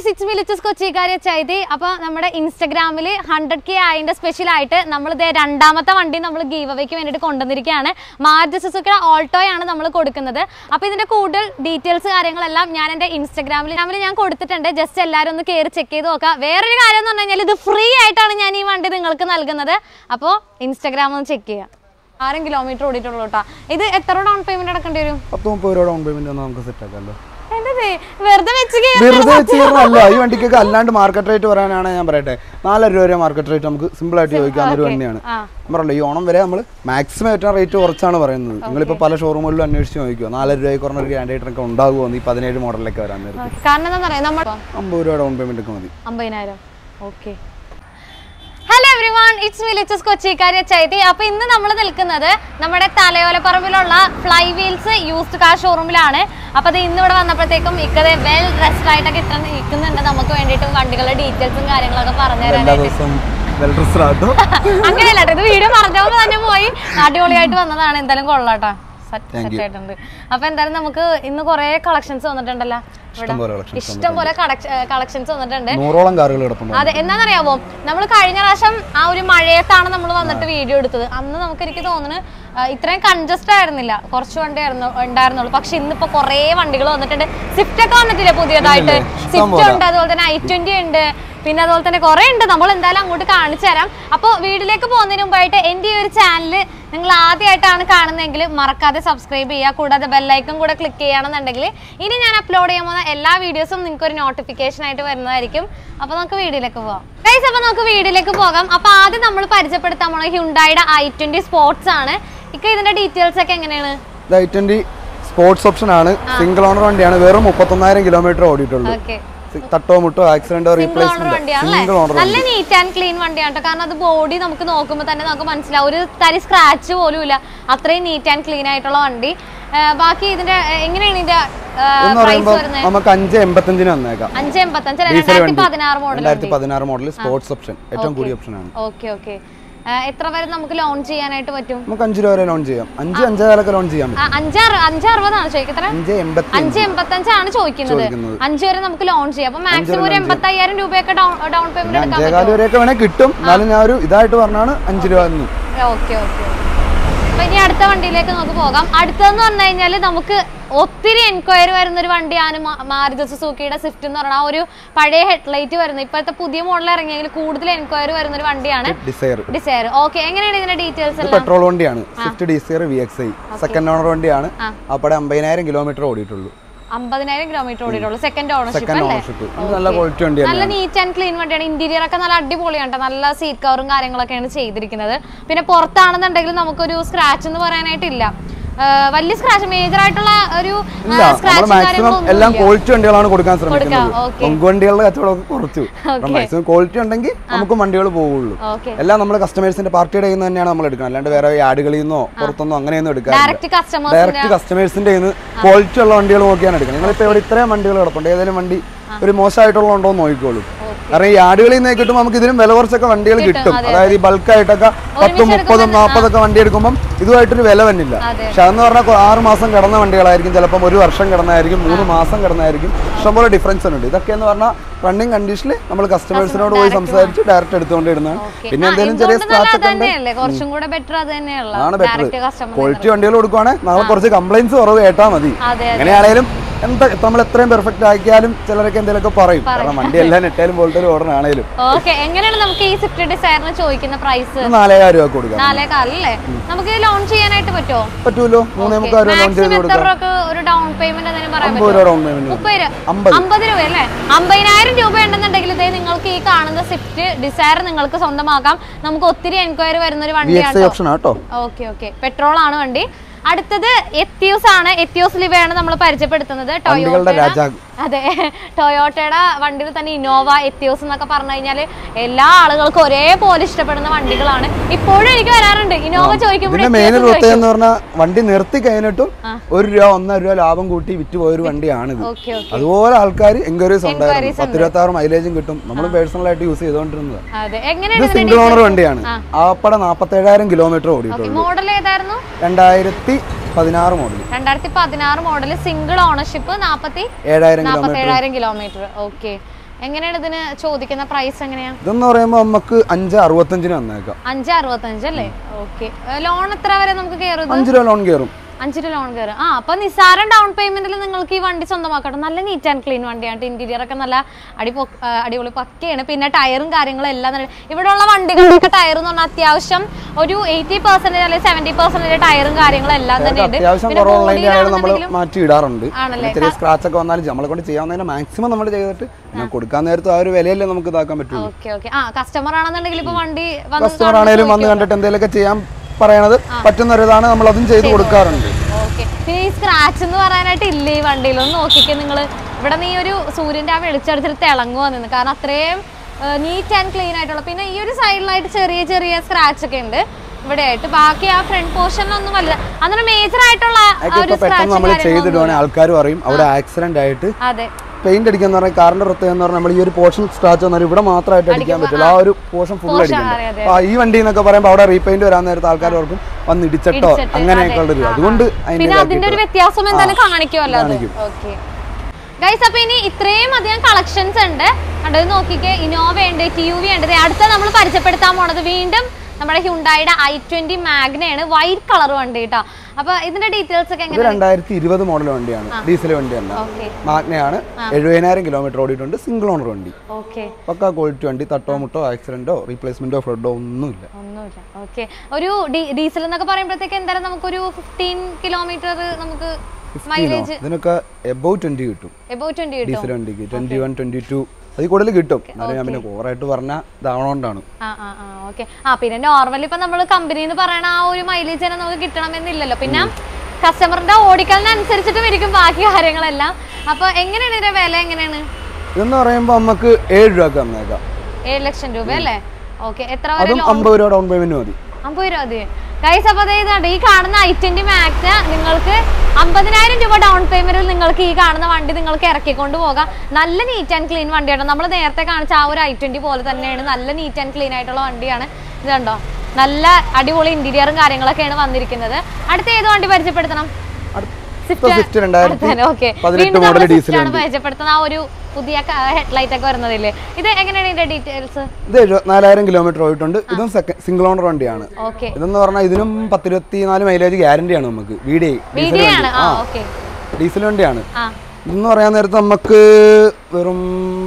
Guys it's me ലിച്ചസ് കൊച്ചിക്കാരി ചൈതി അപ്പോൾ നമ്മുടെ ഇൻസ്റ്റഗ്രാമിൽ ഹൺഡ്രഡ് കെ ആയതിൻ്റെ സ്പെഷ്യലായിട്ട് നമ്മൾ ഇതേ രണ്ടാമത്തെ വണ്ടി നമ്മൾ ഗീവ് അവയ്ക്ക് വേണ്ടിയിട്ട് കൊണ്ടുവന്നിരിക്കുകയാണ് മാരുതി സുസുക്കിയുടെ ഓൾട്ടോയാണ് നമ്മൾ കൊടുക്കുന്നത് അപ്പോൾ ഇതിൻ്റെ കൂടുതൽ ഡീറ്റെയിൽസ് കാര്യങ്ങളെല്ലാം ഞാൻ എൻ്റെ ഇൻസ്റ്റഗ്രാമിൽ നമ്മൾ ഞാൻ കൊടുത്തിട്ടുണ്ട് ജസ്റ്റ് എല്ലാവരും ഒന്ന് കയറി ചെക്ക് ചെയ്ത് നോക്കാം വേറൊരു കാര്യം എന്ന് പറഞ്ഞു കഴിഞ്ഞാൽ ഇത് ഫ്രീ ആയിട്ടാണ് ഞാൻ ഈ വണ്ടി നിങ്ങൾക്ക് നൽകുന്നത് അപ്പോൾ ഇൻസ്റ്റഗ്രാം ഒന്ന് ചെക്ക് ചെയ്യുക ആറും കിലോമീറ്റർ ഓടിയിട്ടുള്ളൂ കേട്ടോ ഇത് എത്ര ഡൗൺ പേയ്മെന്റ് അടക്കേണ്ടി വരും പത്ത് മുപ്പത് രൂപ ഡൗൺ പേയ്മെന്റ് വന്നാൽ നമുക്ക് സെറ്റ് ആക്കാമല്ലോ എൻ്റെ ദേ, വെറുതെ വെച്ച് വെറുതെ വെച്ച് അല്ല ഈ വണ്ടിക്കൊക്കെ അല്ലാണ്ട് മാർക്കറ്റ് റേറ്റ് പറയാനാണ് ഞാൻ പറയട്ടെ നാലര രൂപ വരെ മാർക്കറ്റ് റേറ്റ് നമുക്ക് സിമ്പിൾ ആയിട്ട് ചോദിക്കാവുന്ന ഒരു വണ്ടിയാണ് ആ. ഞാൻ പറഞ്ഞല്ലോ ഈ ഓണം വരെ നമ്മൾ മാക്സിമം ഏറ്റവും റേറ്റ് കുറച്ചാണ് പറയുന്നത് നിങ്ങളിപ്പോൾ പല ഷോറൂമുകളിലും അന്വേഷിച്ച് നോക്കിയോ നാലര രൂപ കുറഞ്ഞ ഒരു ഗ്രാൻഡേറ്റർ ഒക്കെ ഉണ്ടാകുമോ ഈ പതിനേഴ് മോഡലൊക്കെ വരാൻ നേരത്തെ കാരണം എന്താ പറയാ നമ്മൾ അമ്പത് രൂപ ഡൗൺ പേയ്മെന്റ് ഒക്കെ മതി അമ്പതിനായിരം okay hello everyone it's വിളിച്ചസ് കൊച്ചിക്കാരി ചൈതി അപ്പൊ ഇന്ന് നമ്മൾ നിൽക്കുന്നത് നമ്മുടെ തലയോലപ്പറമ്പിലുള്ള ഫ്ലൈ വീൽസ് യൂസ്ഡ് കാർ ഷോറൂമിലാണ് അപ്പൊ അത് ഇന്ന് ഇവിടെ വന്നപ്പോഴത്തേക്കും ഇക്കത് വെൽ ഡ്രസ്ഡ് ആയിട്ടൊക്കെ ഇത്ര നിൽക്കുന്നുണ്ട് നമുക്ക് വേണ്ടിയിട്ട് വണ്ടികളുടെ ഡീറ്റെയിൽസും കാര്യങ്ങളൊക്കെ പറഞ്ഞു എല്ലാ തരാനായിട്ട് ദിവസവും വെൽ ഡ്രസ്ഡ് ആട്ടോ അങ്ങനെയല്ല കേട്ടോ ഇത് വീഡിയോ പറഞ്ഞപ്പോൾ തന്നെ പോയി അടിപൊളിയായിട്ട് വന്നതാണ് എന്തായാലും കൊള്ളാട്ടോ സെറ്റ് Thank you. ആയിട്ടുണ്ട് അപ്പൊ എന്തായാലും നമുക്ക് ഇന്ന് കുറെ കളക്ഷൻസ് വന്നിട്ടുണ്ടല്ലോ ഇഷ്ടംപോലെ collections ഇഷ്ടം പോലെ കളക്ഷൻസ് വന്നിട്ടുണ്ട് നൂറോളം കാറുകൾ കിടപ്പുണ്ട് അതെ എന്താണെന്നറിയാമോ നമ്മൾ കഴിഞ്ഞ പ്രാവശ്യം ആ ഒരു മഴയത്താണ് നമ്മൾ വന്നിട്ട് വീഡിയോ എടുത്തത് അന്ന് നമുക്ക് എനിക്ക് തോന്നുന്നു ആ, ഇത്രയും കൺജസ്റ്റ് ആയിരുന്നില്ല കുറച്ച് വണ്ടി ആയിരുന്നു ഉണ്ടായിരുന്നുള്ളൂ പക്ഷെ ഇന്നിപ്പോ കുറേ വണ്ടികൾ വന്നിട്ടുണ്ട് സ്വിഫ്റ്റ് ഒക്കെ വന്നിട്ടില്ലേ പുതിയതായിട്ട് ഇഷ്ടം സ്വിഫ്റ്റ് പോലെ. ഉണ്ട് അതുപോലെ തന്നെ ഐ ട്വന്റി ഉണ്ട് പിന്നെ അതുപോലെ തന്നെ കുറേ ഉണ്ട് നമ്മൾ എന്തായാലും അങ്ങോട്ട് കാണിച്ചു തരാം അപ്പോൾ വീട്ടിലേക്ക് പോകുന്നതിന് മുമ്പായിട്ട് എൻ്റെ ഈ ഒരു ചാനൽ നിങ്ങൾ ആദ്യമായിട്ടാണ് കാണുന്നതെങ്കിൽ മറക്കാതെ സബ്സ്ക്രൈബ് ചെയ്യുക കൂടാതെ ബെല്ലൈക്കൺ കൂടെ ക്ലിക്ക് ചെയ്യുകയാണെന്നുണ്ടെങ്കിൽ ഇനി ഞാൻ അപ്ലോഡ് ചെയ്യാൻ പോകുന്ന എല്ലാ വീഡിയോസും നിങ്ങൾക്ക് ഒരു നോട്ടിഫിക്കേഷൻ ആയിട്ട് വരുന്നതായിരിക്കും അപ്പോൾ നമുക്ക് വീഡിയോയിലേക്ക് പോകാം ഗൈസ് അപ്പോൾ നമുക്ക് വീഡിയോയിലേക്ക് പോകാം അപ്പോൾ ആദ്യം നമ്മൾ പരിചയപ്പെടുത്താൻ പോണ ഹ്യുണ്ടായുടെ ഐ ട്വന്റി സ്പോർട്സ് ആണ് ഇക്ക ഇതിന്റെ ഡീറ്റെയിൽസ് ഒക്കെ എങ്ങനെയാണ് ഇത് ഐ ട്വന്റി സ്പോർട്സ് ഓപ്ഷൻ ആണ് സിംഗിൾ ഓണർ വണ്ടിയാണ് വെറും മുപ്പത്തൊന്നായിരം കിലോമീറ്റർ ഓടിയിട്ടുള്ളൂ ഓക്കെ തട്ടോ മുട്ടോ ആക്സിഡന്റോ സിംഗിൾ ഓണർ റീപ്ലേസ്മെന്റ് വണ്ടിയാണല്ലേ സിംഗിൾ ഓണർ നല്ല നീറ്റ് ആൻഡ് ക്ലീൻ വണ്ടിയാണ് കേട്ടോ കാരണം അത് ബോഡി നമുക്ക് നോക്കുമ്പോൾ തന്നെ നമുക്ക് മനസ്സിലാവും ഒരു തരി സ്ക്രാച്ച് പോലും ഇല്ല അത്രയും നീറ്റ് ആൻഡ് ക്ലീൻ ആയിട്ടുള്ള വണ്ടി ആ, ബാക്കി ഇതിന്റെ ആ, എങ്ങനെയാണ് ഇതിന്റെ എന്ന് പ്രൈസ് പറയുമ്പോൾ വരുന്നത് നമുക്ക് അഞ്ച് എൺപത്തഞ്ചിന് വന്നേക്കാം അഞ്ച് എൺപത്തഞ്ച് ഡീസൽ രണ്ടായിരത്തി വണ്ടി പതിനാറ് മോഡൽ രണ്ടായിരത്തി പതിനാറ് മോഡൽ സ്പോർട്സ് ഓപ്ഷൻ ഏറ്റവും കൂടിയ ഓപ്ഷൻ ആണ് ഓക്കെ ഓക്കെ എത്ര വരെ നമുക്ക് ലോൺ ചെയ്യാനായിട്ട് പറ്റും നമുക്ക് അഞ്ച് രൂപ വരെ ലോൺ ചെയ്യാം അഞ്ച് അഞ്ചേകാലൊക്കെ ലോൺ ചെയ്യാൻ പറ്റും ആ, അഞ്ചാറ് അഞ്ചറുപതാണ് ചോദിക്കത്ര അഞ്ച് എൺപത്തി അഞ്ച് എൺപത്തഞ്ചാണ് ചോദിക്കുന്നത് ചോദിക്കുന്നത്. അഞ്ച് വരെ നമുക്ക് ലോൺ ചെയ്യാം അപ്പൊ മാക്സിമം ഒരു എൺപത്തി അയ്യായിരം രൂപയൊക്കെ ഡൗൺ പേയ്മെന്റ് എടുക്കാൻ അഞ്ചേകാല് വരെയൊക്കെ വേണേ കിട്ടും എന്നാലും ഞാൻ ഒരു ഇതായിട്ട് പറഞ്ഞാണ് അഞ്ച് രൂപ എന്ന് ഓക്കെ ഓക്കെ അപ്പൊ ഇനി അടുത്ത വണ്ടിയിലേക്ക് നമുക്ക് പോകാം അടുത്തതെന്ന് പറഞ്ഞു കഴിഞ്ഞാൽ നമുക്ക് ഒത്തിരി എൻക്വയറി വരുന്ന ഒരു വണ്ടിയാണ് മാ- മാരുതി സുസുക്കിയുടെ സ്വിഫ്റ്റ് എന്ന് പറഞ്ഞാൽ ആ ഒരു പഴയ ഹെഡ്ലൈറ്റ് വരുന്നത് ഇപ്പോഴത്തെ പുതിയ മോഡൽ ഇറങ്ങിയെങ്കിൽ കൂടുതൽ എൻക്വയറി വരുന്ന ഒരു വണ്ടിയാണ് ഡിസയർ ഡിസയർ ഓക്കെ എങ്ങനെയാണ് ഇതിന്റെ ഡീറ്റെയിൽസ് ഇത് എല്ലാം പെട്രോൾ വണ്ടിയാണ് Swift Dzire V X I second owner വണ്ടിയാണ് അപ്പടെ അമ്പതിനായിരം കിലോമീറ്റർ ഓടിയിട്ടുള്ളൂ അമ്പതിനായിരം കിലോമീറ്റർ ഓടിയിട്ടുള്ളൂ സെക്കൻഡ് ഓണർഷിപ്പ് സെക്കൻഡ് അല്ലേ ഓണർഷിപ്പ് ഇത് നല്ല ക്വാളിറ്റി വണ്ടിയാണ് നല്ല നീറ്റ് ആൻഡ് ക്ലീൻ വണ്ടിയാണ് ഇന്റീരിയർ ഒക്കെ നല്ല അടിപൊളിയാണ് ട്ടോ. നല്ല സീറ്റ് കവറും കാര്യങ്ങളൊക്കെയാണ് ചെയ്തിരിക്കുന്നത് പിന്നെ പുറത്താണെന്നുണ്ടെങ്കിൽ നമുക്കൊരു സ്ക്രാച്ച് എന്ന് പറയാനായിട്ടില്ല ആ, വലിയ സ്ക്രാച്ച് മേജർ ആയിട്ടുള്ള ഒരു ഇല്ല നമ്മൾ സ്ക്രാച്ച് മാക്സിമം എല്ലാം ക്വാളിറ്റി വണ്ടികളാണ് കൊടുക്കാൻ ശ്രമിക്കുന്നത് ഓക്കെ പൊങ്ക് വണ്ടികളുടെ കച്ചവടമൊക്കെ കുറച്ചു മാക്സിമം ക്വാളിറ്റി ഉണ്ടെങ്കിൽ നമുക്ക് വണ്ടികൾ പോവുള്ളൂ ഓക്കെ എല്ലാം നമ്മൾ കസ്റ്റമേഴ്സിന്റെ പാർട്ടിയുടെ കയ്യിൽ നിന്ന് തന്നെയാണ് നമ്മൾ എടുക്കുന്നത് അല്ലാണ്ട് വേറെ ആടുകളിൽ നിന്നോ പുറത്തൊന്നോ അങ്ങനെയൊന്നും എടുക്കാറില്ല ഡയറക്റ്റ് കസ്റ്റമേഴ്സ് ഡയറക്റ്റ് കസ്റ്റമേഴ്സിന്റെ കയ്യിൽ നിന്ന് ക്വാളിറ്റി ഉള്ള വണ്ടികൾ നോക്കിയാണ് എടുക്കുന്നത് നിങ്ങളിപ്പോൾ ഇവിടെ ഇത്രയും വണ്ടികൾ കിടപ്പുണ്ട് ഏതെങ്കിലും വണ്ടി ഒരു മോശമായിട്ടുള്ള ഉണ്ടോ എന്ന് നോക്കിക്കോളൂ കാരണം ഈ ആടുകളിൽ നിന്ന് കിട്ടുമ്പോൾ നമുക്ക് ഇതിനും വില കുറച്ചൊക്കെ വണ്ടികൾ കിട്ടും അതായത് ഈ ബൾക്കായിട്ടൊക്കെ പത്തും മുപ്പതും നാൽപ്പതൊക്കെ വണ്ടി എടുക്കുമ്പോൾ ഇതുമായിട്ടൊരു വില വന്നില്ല അതെ. പക്ഷെ അതെന്ന് പറഞ്ഞാൽ ആറ് മാസം കിടന്ന വണ്ടികളായിരിക്കും ചിലപ്പം ഒരു വർഷം കിടന്നായിരിക്കും മൂന്ന് മാസം കിടന്നായിരിക്കും ഇഷ്ടംപോലെ ഡിഫറൻസ് ഉണ്ട് ഇതൊക്കെ എന്ന് പറഞ്ഞാൽ റണ്ണിങ് കണ്ടീഷനിൽ നമ്മൾ കസ്റ്റമേഴ്സിനോട് പോയി സംസാരിച്ച് ഡയറക്റ്റ് എടുത്തുകൊണ്ട് ഇടുന്നതാണ് പിന്നെ എന്തെങ്കിലും ചെറിയ സ്ക്രാച്ച് ഒക്കെ ഉണ്ട് തന്നെയല്ലേ കുറച്ചും കൂടെ ബെറ്റർ അത് തന്നെയുള്ള ആണ് ബെറ്റർ ഡയറക്റ്റ് കസ്റ്റമർ ക്വാളിറ്റി വണ്ടികൾ കൊടുക്കുവാണെങ്കിൽ നാളെ കുറച്ച് കംപ്ലൈൻസ് കുറവ് കേട്ടാൽ മതി അതെ എങ്ങനെയാണേലും എന്താ നമ്മൾ എത്രയും പെർഫെക്റ്റ് ആക്കിയാലും ചിലരൊക്കെ എന്തെങ്കിലുമൊക്കെ പറയും കാരണം വണ്ടി എല്ലാം നെറ്റാലും വോൾട്ടേലും ഓടണാണേലും ഓക്കെ എങ്ങനെയാണ് നമുക്ക് ഈ സ്വിഫ്റ്റ് ഡിസൈറിന് ചോദിക്കുന്ന പ്രൈസ് ഇത് നാലേകായിരം രൂപ കൊടുക്കാം നാലേ കാലല്ലേ നമുക്ക് ലോൺ ചെയ്യാനായിട്ട് പറ്റുമോ പറ്റുമല്ലോ മൂന്നേ മുക്കാൽ രൂപ ലോൺ ചെയ്ത് മാക്സിമം എത്ര കൊടുക്കാം രൂപക്ക് ഒരു ഡൗൺ പേയ്മെന്റ് എന്തെങ്കിലും പറയാൻ അമ്പത് രൂപ ഡൗൺ പേയ്മെന്റ് മുപ്പത് രൂപ അമ്പത് അമ്പത് രൂപ അല്ലേ അമ്പതിനായിരം രൂപ ഉണ്ടെന്നുണ്ടെങ്കിൽ ഇതേ നിങ്ങൾക്ക് ഈ കാണുന്ന സ്വിഫ്റ്റ് ഡിസയർ നിങ്ങൾക്ക് സ്വന്തമാക്കാം നമുക്ക് ഒത്തിരി എൻക്വയറി വരുന്ന ഒരു വി വണ്ടിയാണ് X I option auto okay okay petrol ആണ് വണ്ടി അടുത്തത് എത്തിയോസ് ആണ് എത്തിയോസ് ലിവയാണ് നമ്മൾ പരിചയപ്പെടുത്തുന്നത് വണ്ടികളുടെ ടൊയോട്ടയുടെ രാജാവ് അതെ ടൊയോട്ടയുടെ വണ്ടിയിൽ തന്നെ ഇന്നോവ എത്തിയോസ് എന്നൊക്കെ പറഞ്ഞു കഴിഞ്ഞാൽ എല്ലാ ആളുകൾക്കും ഒരേപോലെ ഇഷ്ടപ്പെടുന്ന വണ്ടികളാണ് ഇപ്പോഴും എനിക്ക് വരാറുണ്ട് ഇന്നോവ ചോദിക്കുമ്പോൾ ഇതിന്റെ മെയിൻ പ്രത്യേകത എന്ന് പറഞ്ഞാൽ വണ്ടി നിർത്തി കഴിഞ്ഞിട്ടും ഒരു രൂപ ഒന്നര രൂപ ലാഭം കൂട്ടി വിറ്റ് പോയൊരു വണ്ടിയാണിത് ഓക്കെ ഓക്കെ അതുപോലെ ആൾക്കാർ എൻക്വയറീസ് ഉണ്ടായിരുന്നു പത്ത് ഇരുപത്തി ആറ് മൈലേജും കിട്ടും നമ്മൾ പേഴ്സണൽ ആയിട്ട് യൂസ് ചെയ്തോണ്ടിരുന്നത് അതെ ഇത് എങ്ങനെയാണ് സിംഗിൾ ഓണർ വണ്ടിയാണ് ആപ്പടെ നാപ്പത്തേഴായിരം കിലോമീറ്റർ ഓടിയിട്ടുള്ളൂ മോഡൽ ഏതായിരുന്നു രണ്ടായിരത്തി പതിനാറ് മോഡൽ രണ്ടായിരത്തി പതിനാറ് മോഡൽ സിംഗിൾ ഓണർഷിപ്പ് നാപ്പത്തി ഏഴായിരം കിലോമീറ്റർ നാപ്പത്തി ഏഴായിരം കിലോമീറ്റർ ഓക്കെ എങ്ങനെയാണ് ഇതിന് ചോദിക്കുന്ന പ്രൈസ് എങ്ങനെയാ ഇതെന്ന് പറയുമ്പോൾ നമുക്ക് അഞ്ച് അറുപത്തഞ്ചിന് വന്നേക്കാം അഞ്ച് അറുപത്തഞ്ച് അല്ലേ ഓക്കെ ലോൺ എത്ര വരെ നമുക്ക് കയറും അഞ്ച് രൂപ ലോൺ കയറും അഞ്ച് രൂപ ലോൺ കയറും ആ അപ്പൊ നിസ്സാരം ഡൗൺ പേയ്മെന്റിൽ നിങ്ങൾക്ക് ഈ വണ്ടി സ്വന്തമാക്കട്ടെ നല്ല നീറ്റ് ആൻഡ് ക്ലീൻ വണ്ടിയാണ് ഇന്റീരിയർ ഒക്കെ നല്ല അടി പൊ- ആ, അടിപൊളി പക്കയാണ് പിന്നെ ടയറും കാര്യങ്ങളും എല്ലാം നല്ല ഇവിടെയുള്ള വണ്ടികളുടെ ടയർ എന്ന് പറഞ്ഞാൽ അത്യാവശ്യം ഒരു എയ്റ്റി പെർസെന്റേജ് അല്ലെങ്കിൽ സെവന്റി പെർസെന്റേജ് ടയറും കാര്യങ്ങളും എല്ലാം തന്നെ ഉണ്ട് അത്യാവശ്യം പിന്നെ കുറവുള്ളതിന്റെ ആയാലും നമ്മൾ ബോഡിയിലാണെന്നുണ്ടെങ്കിലും മാറ്റി ഇടാറുണ്ട് ആണല്ലേ? ചെറിയ സ്ക്രാച്ച് ഒക്കെ വന്നാലും നമ്മളെ കൊണ്ട് ചെയ്യാവുന്നതിന് മാക്സിമം നമ്മൾ ചെയ്തിട്ട് പിന്നെ കൊടുക്കാൻ നേരത്ത് ആ ഒരു വിലയല്ലേ നമുക്ക് ഇതാക്കാൻ പറ്റുള്ളൂ ഓക്കെ ഓക്കെ ആ കസ്റ്റമർ ആണെന്നുണ്ടെങ്കിൽ ഇപ്പൊ വണ്ടി വന്ന് കസ്റ്റമർ ആണെങ്കിലും വന്ന് കണ്ടിട്ട് എന്തെങ്കിലുമൊക്കെ ചെയ്യാൻ പറയണത് പറ്റുന്ന ഒരു ഇതാണ് നമ്മൾ അതും ചെയ്ത് കൊടുക്കാറുണ്ട് ഓക്കെ പിന്നെ ഈ സ്ക്രാച്ച് എന്ന് പറയാനായിട്ട് ഇല്ല ഈ വണ്ടിയിൽ ഒന്ന് നോക്കിക്കേ നിങ്ങൾ ഇവിടെ നീ ഒരു സൂര്യന്റെ ആ വെളിച്ചടിച്ചിട്ട് തിളങ്ങുക നിന്ന് കാരണം അത്രയും നീറ്റ് ആൻഡ് ക്ലീൻ ആയിട്ടുള്ള പിന്നെ ഈ ഒരു സൈഡിലായിട്ട് ചെറിയ ചെറിയ സ്ക്രാച്ച് ഒക്കെ ഉണ്ട് ഇവിടെ ആയിട്ട് ബാക്കി ആ ഫ്രണ്ട് പോർഷനിലൊന്നും വലുത് അങ്ങനെ മേജർ ആയിട്ടുള്ള ആ അതൊക്കെ ഒരു ഇപ്പൊ പെട്ടെന്ന് സ്ക്രാച്ച് നമ്മൾ ചെയ്തിടുവാണെങ്കിൽ ആൾക്കാർ പറയും അവിടെ ആക്സിഡന്റ് ആയിട്ട് അതെ പെയിന്റ് അടിക്കാന്ന് പറഞ്ഞാൽ കാറിന്റെ പ്രത്യേകത എന്ന് പറഞ്ഞാൽ നമ്മൾ ഈ ഒരു പോർഷൻ സ്ക്രാച്ച് വന്നാൽ ഇവിടെ മാത്രമായിട്ട് അടിക്കാൻ പറ്റില്ല ആ ഒരു പോർഷൻ ഫുൾ അടിക്കണം അതെ, അതെ. അപ്പൊ ഈ വണ്ടി എന്നൊക്കെ പറയുമ്പോൾ അവിടെ റീപെയിന്റ് വരാൻ നേരത്തെ ആൾക്കാർ ഓർക്കും വന്ന് ഇടിച്ചിട്ടോ ഇടിച്ചിട്ട്, അങ്ങനെയൊക്കെ ഉള്ളൊരു അതുകൊണ്ട് പിന്നെ അതിന്റെ അതിന്റെ ഒരു വ്യത്യാസം എന്തായാലും കാണിക്കുമല്ലോ അത് കാണിക്കും. ഓക്കെ ഗൈസ് അപ്പൊ ഇനി ഇത്രയും അധികം കളക്ഷൻസ് ഉണ്ട് കണ്ടത് നോക്കിക്കേ ഇനോവ ഉണ്ട് ടി യു വി ഉണ്ട് ദേ അടുത്ത നമ്മൾ പരിചയപ്പെടുത്താൻ പോണത് വീണ്ടും നമ്മുടെ ഹ്യുണ്ടായുടെ ഐ ട്വന്റി മാഗ്നയാണ് വൈറ്റ് കളർ വണ്ടി കേട്ടോ അപ്പൊ ഇതിന്റെ ഡീറ്റെയിൽസ് ഒക്കെ ഇത് എങ്ങനെ രണ്ടായിരത്തി ഇരുപത് മോഡൽ വണ്ടിയാണ് ഡീസൽ വണ്ടിയാണ് ഓക്കെ മാഗ്നയാണ് എഴുപതിനായിരം കിലോമീറ്റർ ഓടിയിട്ടുണ്ട് സിംഗിൾ ഓണർ വണ്ടി ഓക്കെ പക്ക ക്വാളിറ്റി വണ്ടി തട്ടോ മുട്ടോ ആക്സിഡന്റോ റീപ്ലേസ്മെന്റോ ഫ്ലഡോ ഒന്നുമില്ല ഒന്നുമില്ല ഓക്കെ ഒരു ഡീസൽ എന്നൊക്കെ പറയുമ്പോഴത്തേക്ക് എന്തായാലും നമുക്കൊരു ഫിഫ്റ്റീൻ കിലോമീറ്റർ നമുക്ക് മൈലേജ് ഇതിനൊക്കെ എബവ് ട്വന്റി കിട്ടും എബോ ട്വന്റി കിട്ടും ഡീസൽ വണ്ടിക്ക് ട്വന്റി വൺ ട്വന്റി ടു അതിൽ കൂടുതൽ കിട്ടും എന്നാലും ഞാൻ പിന്നെ ഓവറായിട്ട് പറഞ്ഞാൽ ഇതാവണോണ്ടാണ് ആ ആ ആ ഓക്കെ ആ പിന്നെ നോർമലി ഇപ്പൊ നമ്മൾ കമ്പനിന്ന് പറയണ ആ ഒരു മൈലേജ് തന്നെ നമുക്ക് കിട്ടണമെന്നില്ലല്ലോ പിന്നെ കസ്റ്റമറിന്റെ ഓടിക്കലിനനുസരിച്ചിട്ട് വരിക്കും ബാക്കി കാര്യങ്ങളെല്ലാം അപ്പൊ എങ്ങനെയാണ് ഇതിന്റെ വില എങ്ങനെയാണ് ഇതെന്ന് പറയുമ്പോൾ നമുക്ക് ഏഴ് രൂപക്ക് തന്നേക്കാം ഏഴ് ലക്ഷം രൂപ അല്ലേ ഓക്കെ എത്ര വരെ അതും അമ്പത് രൂപ ഡൗൺ പേയ്മെന്റ് മതി അമ്പത് രൂപ മതി ഗൈസ് അപ്പൊ ദേ ഇതുണ്ട് ഈ കാണുന്ന ഐ ട്വന്റി മാക്സ് നിങ്ങൾക്ക് അമ്പതിനായിരം രൂപ ഡൗൺ പേയ്മെന്റിൽ നിങ്ങൾക്ക് ഈ കാണുന്ന വണ്ടി നിങ്ങൾക്ക് ഇറക്കിക്കൊണ്ട് പോകാം നല്ല നീറ്റ് ആൻഡ് ക്ലീൻ വണ്ടിയാണ് നമ്മൾ നേരത്തെ കാണിച്ച ആ ഒരു ഐ ട്വന്റി പോലെ തന്നെയാണ് നല്ല നീറ്റ് ആൻഡ് ക്ലീൻ ആയിട്ടുള്ള വണ്ടിയാണ് ഇത് കണ്ടോ നല്ല അടിപൊളി ഇന്റീരിയറും കാര്യങ്ങളൊക്കെയാണ് വന്നിരിക്കുന്നത് അടുത്ത ഏത് വണ്ടി പരിചയപ്പെടുത്തണം അടുത്ത സ്വിഫ്റ്റ് രണ്ടായിരത്തി ഓക്കെ പതിനെട്ട് വീണ്ടും മോഡൽ നമ്മൾ ഡീസൽ Swift ആണ് പരിചയപ്പെടുത്തുന്ന ആ ഒരു പുതിയ ഹെഡ്ലൈറ്റ് ഒക്കെ വരുന്നതില്ലേ ഇത് എങ്ങനെയാണ് ഇതിന്റെ ഡീറ്റെയിൽസ് ഇത് എഴുപത്തിനാലായിരം കിലോമീറ്റർ ഓടിയിട്ടുണ്ട് ഇതും സിംഗിൾ ഓണർ വണ്ടിയാണ് ഓക്കെ ഇതെന്ന് പറഞ്ഞാൽ ഇതിനും പത്തിരുപത്തി നാല് മൈലേജ് ഗ്യാരണ്ടിയാണ് നമുക്ക് വീഡിയോ ഡീസൽ വീഡിയോ വണ്ടി ആണ് ആ ഓക്കെ ഡീസൽ വണ്ടിയാണ് ആ ഇതെന്ന് പറയാൻ നേരത്ത് നമുക്ക് വെറും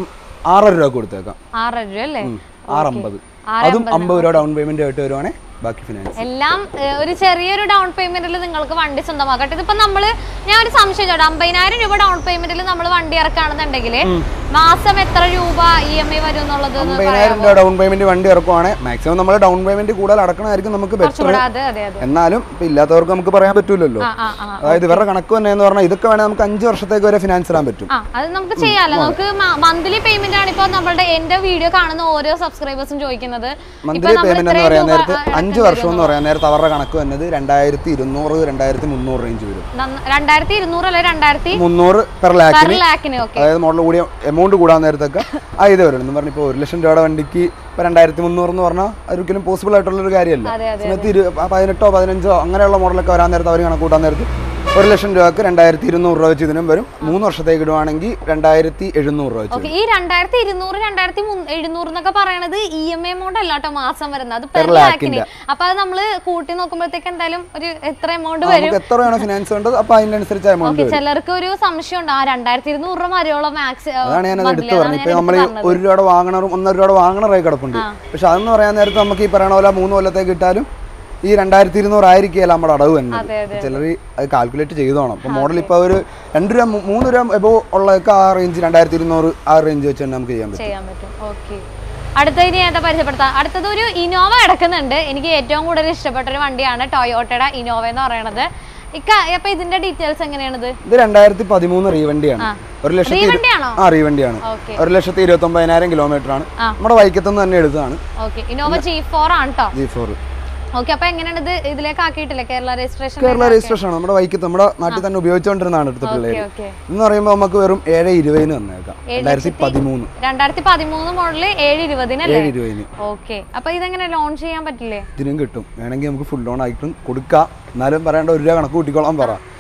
ആറര രൂപ കൊടുത്തേക്കാം ആറര രൂപ അല്ലേ ആറമ്പത് ആറ് അതും അമ്പത് രൂപ ഡൗൺ പേയ്മെന്റ് ആയിട്ട് വരുവാണെങ്കിൽ ബാക്കി ഫിനാൻസ് എല്ലാം ഏഹ്, ഒരു ചെറിയൊരു ഡൗൺ പേയ്മെന്റിൽ നിങ്ങൾക്ക് വണ്ടി സ്വന്തമാക്കട്ടെ ഇതിപ്പോ നമ്മള് ഞാൻ ഒരു സംശയം ചോദിച്ചോട്ടെ അമ്പതിനായിരം രൂപ ഡൗൺ പേയ്മെന്റിൽ നമ്മൾ വണ്ടി ഇറക്കുകയാണെന്നുണ്ടെങ്കിൽ മാസം എത്ര രൂപ ഇ എം ഐ വരും എന്നുള്ളത് ഒന്ന് അമ്പതിനായിരം രൂപ ഡൗൺ പേയ്മെന്റ് വണ്ടി ഇറക്കുവാണെങ്കിൽ മാക്സിമം നമ്മൾ ഡൗൺ പേയ്മെന്റ് കൂടുതൽ അടക്കണമായിരിക്കും നമുക്ക് ബെറ്റർ കുറച്ചുകൂടെ അതെ അതെ അതെ എന്നാലും ഇപ്പൊ ഇല്ലാത്തവർക്ക് നമുക്ക് പറയാൻ പറ്റൂലല്ലോ ആ ആ ആ അതായത് ഇവരുടെ കണക്ക് തന്നെ എന്ന് പറഞ്ഞാൽ ഇതൊക്കെ വേണേൽ നമുക്ക് അഞ്ച് വർഷത്തേക്ക് വരെ ഫിനാൻസ് ഇടാൻ പറ്റും ആ അത് നമുക്ക് ചെയ്യാമല്ലോ നമുക്ക് മന്ത്ലി പേയ്മെന്റ് ആണ് ഇപ്പൊ നമ്മളുടെ എന്റെ വീഡിയോ കാണുന്ന ഓരോ സബ്സ്ക്രൈബേഴ്സും ചോദിക്കുന്നത് ഇപ്പൊ മന്ത്ലി നമ്മൾ പേയ്മെന്റ് എന്ന് ഇത്രയും പറയാൻ രൂപ നേരത്ത് അടക്കേണ്ടി അഞ്ച് വർഷം എന്ന് പറയാൻ നേരത്ത് അവരുടെ കണക്ക് വന്നത് രണ്ടായിരത്തി ഇരുന്നൂറ് രണ്ടായിരത്തി മുന്നൂറ് റേഞ്ച് വരും നന്ന- രണ്ടായിരത്തി ഇരുന്നൂറ് അല്ലെ രണ്ടായിരത്തി മുന്നൂറ് പെർ പെർ ലാക്കിന് ലാക്കിന് ഓക്കെ അതായത് മോഡൽ കൂടിയ എമൗണ്ട് കൂടാൻ നേരത്തൊക്കെ ആ ഇത് വരും എന്ന് പറഞ്ഞാൽ ഇപ്പോൾ ഒരു ലക്ഷം രൂപയുടെ വണ്ടിക്ക് ഇപ്പോൾ രണ്ടായിരത്തി മുന്നൂറ് എന്ന് പറഞ്ഞാൽ അതൊരിക്കലും പോസിബിൾ ആയിട്ടുള്ള ഒരു കാര്യമല്ല അതെ അതെ സമയത്ത് ഇരു പതിനെട്ടോ പതിനഞ്ചോ അങ്ങനെയുള്ള മോഡലൊക്കെ വരാൻ നേരത്ത് അവർ കണക്ക് കൂട്ടാൻ നേരത്ത് ഒരു ലക്ഷം രൂപക്ക് രണ്ടായിരത്തി ഇരുന്നൂറ് രൂപ വെച്ച് ഇതിനും വരും മൂന്ന് വർഷത്തേക്ക് ഇടുവാണെങ്കിൽ രണ്ടായിരത്തി എഴുന്നൂറ് രൂപ വെച്ച് ഓക്കെ ഈ രണ്ടായിരത്തി ഇരുന്നൂറ് രണ്ടായിരത്തി എഴുന്നൂറ് എന്നൊക്കെ പറയണത് ഇ എം ഐ എമൗണ്ട് അല്ല കേട്ടോ മാസം വരുന്നത് അത് പെർ ലാക്കിന് അപ്പൊ അത് നമ്മള് കൂട്ടി നോക്കുമ്പോഴത്തേക്ക് എന്തായാലും ഒരു എത്ര എമൗണ്ട് വരും നമുക്ക് എത്ര വേണം ഫിനാൻസ് വേണ്ടത് അപ്പോൾ അതിനനുസരിച്ച് എമൗണ്ട് ഓക്കെ ചിലർക്ക് ഒരു സംശയം ഉണ്ട് ആ രണ്ടായിരത്തി ഇരുന്നൂറ് രൂപ വരെയുള്ള മാക്സ് അതാണ് ഞാനത് എടുത്ത് പറഞ്ഞത് ഇപ്പൊ നമ്മൾ ഒരു രൂപയുടെ വാങ്ങണറും ഒന്നര രൂപയുടെ വാങ്ങണറായി കിടപ്പുണ്ട് പക്ഷെ അതെന്ന് പറയാൻ നേരത്ത് നമുക്ക് ഈ പറയണ പോലെ മൂന്ന് കൊല്ലത്തേക്ക് ഇട്ടാലും ഈ രണ്ടായിരത്തി ഇരുന്നൂറ് ആയിരിക്കുകയല്ല നമ്മുടെ അടവ് തന്നെ അതെ അതെ ചിലർ അത് കാൽക്കുലേറ്റ് ചെയ്തോണം അപ്പൊ മോഡൽ ഇപ്പോൾ ഒരു രണ്ട് രൂപ മൂ- മൂന്ന് രൂപ എബോ ഉള്ളതൊക്കെ ആ റേഞ്ച് രണ്ടായിരത്തി ഇരുന്നൂറ് ആ റേഞ്ച് വെച്ച് തന്നെ നമുക്ക് ചെയ്യാൻ പറ്റും ചെയ്യാൻ പറ്റും ഓക്കെ അടുത്ത ഇനി ഏതാ പരിചയപ്പെടുത്താം അടുത്തത് ഒരു ഇനോവ കിടക്കുന്നുണ്ട് എനിക്ക് ഏറ്റവും കൂടുതൽ ഇഷ്ടപ്പെട്ട ഒരു വണ്ടിയാണ് ടൊയോട്ടയുടെ ഇനോവ എന്ന് പറയുന്നത് ഇക്ക അപ്പൊ ഇതിന്റെ ഡീറ്റെയിൽസ് എങ്ങനെയാണിത് ഇത് രണ്ടായിരത്തി പതിമൂന്ന് റീവണ്ടിയാണ് ആ. ഒരു ലക്ഷത്തി ഇരു- റീവണ്ടിയാണോ ആ റീവണ്ടിയാണ് ഓക്കെ ഒരു ലക്ഷത്തി ഇരുപത്തി ഒമ്പതിനായിരം കിലോമീറ്റർ ആണ് ആ. നമ്മുടെ വൈക്കത്തുനിന്ന് തന്നെ എടുത്തതാണ് ഓക്കെ ഇനോവ ജി ഫോർ ആണ് കേട്ടോ ജി ഫോർ ഓക്കെ അപ്പൊ എങ്ങനെയാണ് ഇത് ഇതിലേക്ക് ആക്കിയിട്ടില്ലേ കേരള രജിസ്ട്രേഷൻ കേരള രജിസ്ട്രേഷൻ ആണ് നമ്മുടെ വൈക്കത്ത് നമ്മുടെ നാട്ടിൽ തന്നെ ഉപയോഗിച്ചുകൊണ്ടിരുന്നതാണ് എടുത്ത പിള്ളേര് ഓക്കെ എന്ന് പറയുമ്പോൾ നമുക്ക് വെറും ഏഴ് ഇരുപതിന് തന്നേക്കാം രണ്ടായിരത്തി പതിമൂന്ന് രണ്ടായിരത്തി പതിമൂന്ന് മോഡല് ഏഴ് ഇരുപതിനല്ലേ ഏഴ് ഇരുപതിന് ഓക്കെ അപ്പൊ ഇതെങ്ങനെ ലോഞ്ച് ചെയ്യാൻ പറ്റില്ലേ ഇതിനും കിട്ടും വേണമെങ്കിൽ നമുക്ക് ഫുൾ ലോൺ ആയിട്ടും കൊടുക്കാം എന്നാലും പറയേണ്ട ഒരു രൂപ കണക്ക് കൂട്ടിക്കോളാൻ പറ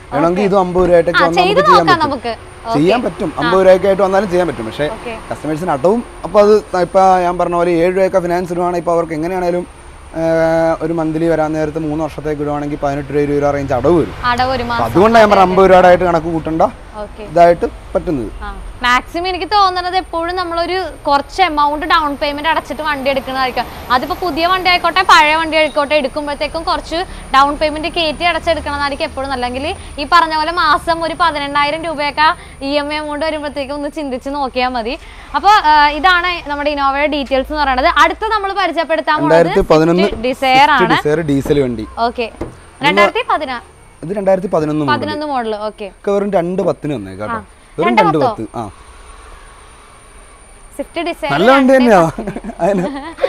വേണമെങ്കിൽ ഇത് അമ്പത് രൂപയായിട്ടൊക്കെ ആ വന്ന് ചെയ്ത് നമുക്ക് ചെയ്യാൻ നോക്കാം പറ്റും നമുക്ക് ചെയ്യാൻ പറ്റും അമ്പത് രൂപയ്ക്കായിട്ട് വന്നാലും ചെയ്യാൻ പറ്റും പക്ഷേ ഓക്കെ കസ്റ്റമേഴ്സിന് അടവും അപ്പോൾ അത് ഇപ്പൊ ഞാൻ പറഞ്ഞ പോലെ ഏഴ് രൂപയൊക്കെ ഫിനാൻസ് ഇടുവാണെങ്കിൽ ഇപ്പോൾ അവർക്ക് എങ്ങനെയാണേലും ആ, ഒരു മന്ത്ലി വരാൻ നേരത്ത് മൂന്ന് വർഷത്തേക്ക് ഇടുവാണെങ്കിൽ പതിനെട്ട് രൂപ ഇരുപത് രൂപ റേഞ്ച് അടവ് വരും അടവ് ഒരു അപ്പൊ മാസം അതുകൊണ്ടാണ് ഞാൻ പറഞ്ഞ അമ്പത് രൂപയുടെ ആയിട്ട് കണക്ക് കൂട്ടണ്ട ഓക്കെ ഇതായിട്ട് പറ്റുന്നത് മാക്സിമം എനിക്ക് തോന്നുന്നത് എപ്പോഴും നമ്മളൊരു കുറച്ച് എമൗണ്ട് ഡൗൺ പേയ്മെന്റ് അടച്ചിട്ട് വണ്ടി എടുക്കുന്നതായിരിക്കും അതിപ്പോ പുതിയ വണ്ടി ആയിക്കോട്ടെ പഴയ വണ്ടി ആയിക്കോട്ടെ എടുക്കുമ്പോഴത്തേക്കും കുറച്ച് ഡൗൺ പേയ്മെന്റ് കയറ്റി അടച്ചെടുക്കണമെന്നായിരിക്കും എപ്പോഴും അല്ലെങ്കിൽ ഈ പറഞ്ഞ പോലെ മാസം ഒരു പതിനെണ്ണായിരം രൂപയൊക്കെ ഇ എം ഐ എമൗണ്ട് വരുമ്പോഴത്തേക്കും ഒന്ന് ചിന്തിച്ച് നോക്കിയാൽ മതി അപ്പോൾ ഇതാണ് നമ്മുടെ ഇനോവയുടെ ഡീറ്റെയിൽസ് എന്ന് പറയുന്നത് അടുത്ത നമ്മൾ പരിചയപ്പെടുത്താൻ രണ്ടായിരത്തി പതിനൊന്ന് ഡിസയർ ആണ് ഡിസയർ ഡീസൽ വണ്ടി ഓക്കെ രണ്ടായിരത്തി പതിനാ ഇത് രണ്ടായിരത്തി പതിനൊന്ന് മുതൽ പതിനൊന്ന് മോഡൽ ഓക്കെ ഒക്കെ വെറും രണ്ട് പത്തിന് വന്നേക്കാട്ടോ വെറും രണ്ട് രണ്ട് പത്തോ? പത്ത് ആ സ്വിഫ്റ്റ് ഡിസയർ നല്ല വണ്ടി തന്നെയാ അതിന്